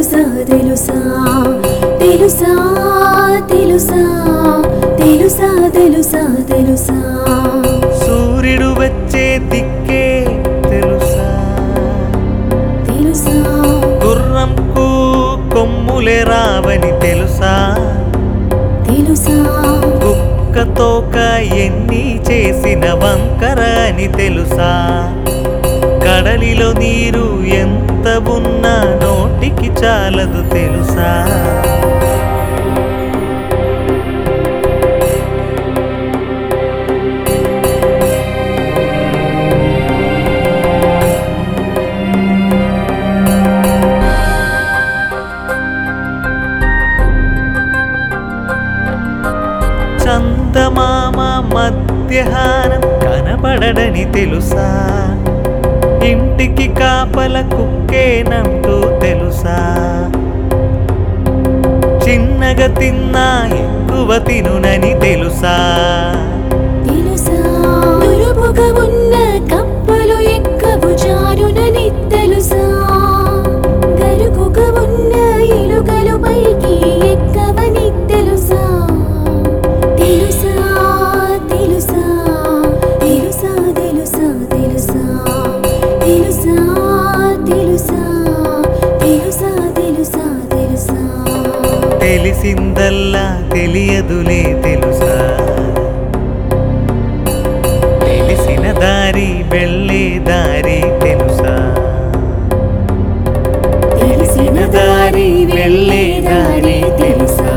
తెలుసా తెలుసా తెలుసా తెలుసా తెలుసా తెలుసా తెలుసా సూర్యుడు వచ్చే దిక్కే తెలుసా తెలుసా గుర్రంకు కొమ్ములే రావని తెలుసా తెలుసా కుక్క తోక ఎన్ని చేసిన వంకర అని తెలుసా కడలిలో నీరు ఎంత ఉన్నా నోటికి చాలదు తెలుసా చందమామ మధ్యాహ్నం కనబడడని తెలుసా ఇంటికి కాపల కుక్కేనంటూ తెలుసా చిన్నగా తిన్నా ఎక్కువ తినునని తెలుసా తెలుసా దురుపుగా ఉన్న కప్పలు ఎక్కవు జారునని తెలుసా గరుకుగా ఉన్న ఎలుకలు పైకి ఎక్కవని తెలుసా తెలుసా తెలుసా తెలుసా తెలుసా తెలుసా తెలుసా తెలుసా తెలుసా తెలుసా తెలుసా తెలిసిందల్లా తెలియదులే తెలుసా తెలిసిన దారి వెళ్ళే దారి తెలుసా తెలిసిన దారి వెళ్ళే దారి తెలుసా